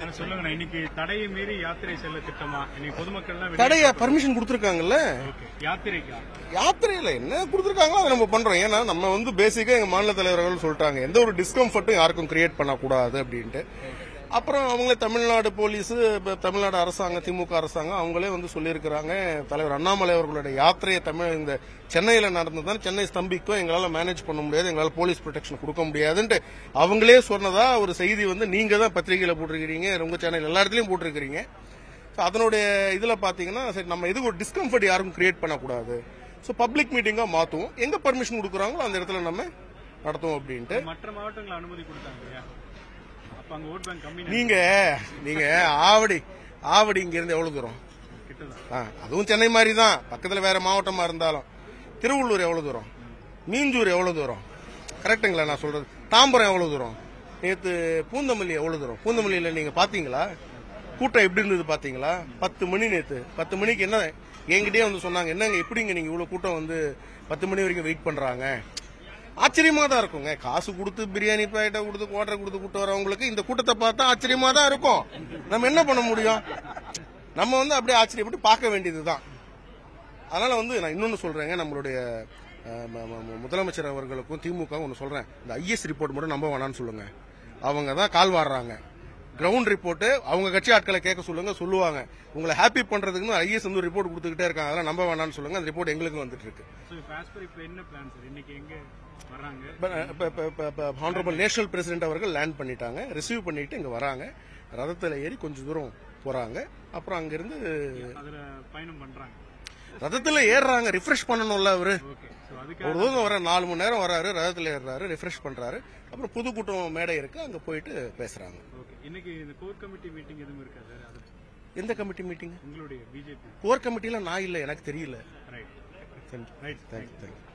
ஆனா சொல்லுங்கண்ணா இன்னைக்கு தடையை மீறி யாத்திரை செல்ல திட்டமா இன்னைக்கு பொதுமக்கள்லாம் தடைய பர்மிஷன் கொடுத்துருக்காங்கல்ல ஓகே யாத்திரைக்கா யாத்திரையில என்ன கொடுத்துருக்காங்களோ அதை நம்ம பண்றோம் ஏன்னா நம்ம வந்து பேசிக்கா எங்க மாநில தலைவர்கள் சொல்லிட்டாங்க எந்த ஒரு டிஸ்கம்ஃபர்ட்டும் யாருக்கும் கிரியேட் பண்ணக்கூடாது அப்படின்ட்டு அப்புறம் அவங்களே தமிழ்நாடு போலீஸ் இப்ப தமிழ்நாடு அரசாங்கம் திமுக அரசாங்கம் அவங்களே வந்து சொல்லியிருக்கிறாங்க தலைவர் அண்ணாமலை அவர்களுடைய யாத்திரையை தமிழ் இந்த சென்னையில நடந்ததுதான் சென்னை ஸ்தம்பிக்கும் எங்களால மேனேஜ் பண்ண முடியாது எங்களால போலீஸ் ப்ரொடெக்ஷன் கொடுக்க முடியாதுன்ட்டு அவங்களே சொன்னதா ஒரு செய்தி வந்து நீங்க தான் பத்திரிகையில போட்டிருக்கிறீங்க உங்க சேனல் எல்லா இடத்துலயும் போட்டிருக்கிறீங்க ஸோ அதனுடைய இதில் பார்த்தீங்கன்னா சரி நம்ம எதுக்கு ஒரு டிஸ்கம்ஃபர்ட் யாருக்கும் கிரியேட் பண்ணக்கூடாது ஸோ பப்ளிக் மீட்டிங்காக மாற்றுவோம் எங்கே பர்மிஷன் கொடுக்குறாங்களோ அந்த இடத்துல நம்ம நடத்துவோம் அப்படின்ட்டு மற்ற மாவட்டங்கள் அனுமதி கொடுத்தாங்க இல்லையா அப்ப அங்க ஓட் பேங்க் கம்மி நீங்க நீங்க ஆவடி ஆவடி இங்க இருந்து எவ்வளவு தூரம் கிட்டதான் ஆ, அதுவும் சென்னை மாதிரி தான் பக்கத்துல வேற மாவட்டமா இருந்தாலும் திருவள்ளூர் எவ்வளவு தூரம் மீஞ்சூர் எவ்வளவு தூரம் கரெக்டுங்களா நான் சொல்றது தாம்பரம் எவ்வளவு தூரம் நேத்து பூந்தமல்லி எவ்வளவு தூரம் பூந்தமல்லியில நீங்க பாத்தீங்களா கூட்டம் எப்படி இருந்தது பாத்தீங்களா பத்து மணி நேத்து பத்து மணிக்கு என்ன என்கிட்டயே வந்து சொன்னாங்க என்னங்க எப்படிங்க நீங்க இவ்வளவு கூட்டம் வந்து பத்து மணி வரைக்கும் வெயிட் பண்றாங்க ஆச்சரியமா தான் இருக்குங்க காசு கொடுத்து பிரியாணி பேட்டை கொடுத்து குவாட்டரை கொடுத்து கூட்டு வரவங்களுக்கு இந்த கூட்டத்தை பார்த்தா ஆச்சரியமா தான் இருக்கும் நம்ம என்ன பண்ண முடியும் நம்ம வந்து அப்படியே ஆச்சரியப்பட்டு பார்க்க வேண்டியதுதான் அதனால வந்து நான் இன்னொன்னு சொல்றேங்க நம்மளுடைய அஹ், ம- ம- முதலமைச்சர் அவர்களுக்கும் திமுக ஒன்று சொல்றேன் இந்த ஐஎஸ் ரிப்போர்ட் மட்டும் நம்ப வேணாம்னு சொல்லுங்க அவங்க தான் கால் வாடுறாங்க கிரவுண்ட் ரிப்போர்ட் அவங்க கட்சி ஆட்களை கேட்க சொல்லுங்க சொல்லுவாங்க உங்களை ஹாப்பி பண்றதுக்கு ஐஎஸ் வந்து ரிப்போர்ட் கொடுத்துக்கிட்டே இருக்காங்க அதெல்லாம் நம்ப வேணாம்னு சொல்லுங்க அந்த ரிப்போர்ட் எங்களுக்கு வந்துட்டு இருக்கு ஸோ இப்போ ஆஸ்பர் இப்போ என்ன பிளான் சார் இன்னைக்கு எங்க வர்றாங்க இப்போ ஹானரபிள் நேஷனல் பிரசிடென்ட் அவர்கள் லேண்ட் பண்ணிட்டாங்க ரிசீவ் பண்ணிட்டு இங்க வராங்க ரதத்தில் ஏறி கொஞ்சம் தூரம் போறாங்க அப்புறம் அங்கிருந்து அதுல பயணம் பண்றாங்க ரதத்துல ஏறுறாங்க ரிஃப்ரெஷ் பண்ணணும்ல அவரு ஓகே ஸோ அதுக்கு ஒரு தூரம் வர நாலு மணி நேரம் வராரு ரதத்துல ஏறுறாரு ரிஃப்ரெஷ் பண்றாரு அப்புறம் புதுக்கூட்டம் மேடை இருக்கு அங்க போயிட்டு பேசுறாங்க ஓகே இன்னைக்கு இந்த கோர் கமிட்டி மீட்டிங் எதுவும் இருக்கா சார் அது எந்த கமிட்டி மீட்டிங் உங்களுடைய பிஜேபி கோர் கமிட்டில நான் இல்ல எனக்கு தெரியல right thank you right thank you thank you